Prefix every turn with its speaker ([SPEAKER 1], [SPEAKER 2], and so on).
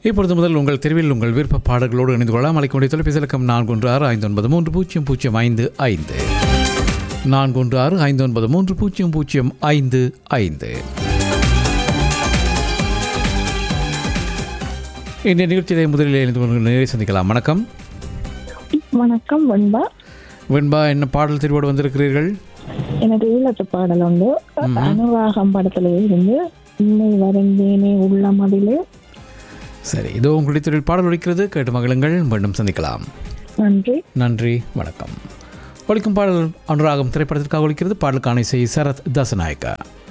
[SPEAKER 1] இப்பொழுது முதல் உங்கள் தெருவில் உங்கள் விருப்ப பாடல்களோடு இணைந்து கொள்ளலாம் அழைக்க வேண்டிய தொலைபேசி இலக்கம் நான்கு ஒன்று ஆறு ஐந்து ஒன்பது மூன்று பூஜ்ஜியம் பூஜ்ஜியம் ஐந்து ஐந்து நான்கு ஒன்று ஆறு ஐந்து ஒன்பது மூன்று பூஜ்ஜியம் பூஜ்ஜியம் ஐந்து ஐந்து இந்த நிகழ்ச்சியை முதலில் இணைந்து கொண்டு நேரே சந்திக்கலாம் வணக்கம்
[SPEAKER 2] வணக்கம் வெண்பா
[SPEAKER 1] வெண்பா என்ன பாடல் தெரிவோடு வந்திருக்கிறீர்கள்
[SPEAKER 2] எனக்கு ஈழத்து பாடல் உண்டு அனுராகம் படத்துல இருந்து இன்னை வரைந்தேனே உள்ள மதிலே
[SPEAKER 1] சரி இதோ உங்களுடைய தொழில் பாடல் ஒழிக்கிறது கேட்டு மகிழுங்கள் மீண்டும் சந்திக்கலாம்
[SPEAKER 2] நன்றி
[SPEAKER 1] நன்றி வணக்கம் ஒழிக்கும் பாடல் அனுராகம் திரைப்படத்திற்காக ஒழிக்கிறது பாடலுக்கான இசை சரத் தசநாயக்கா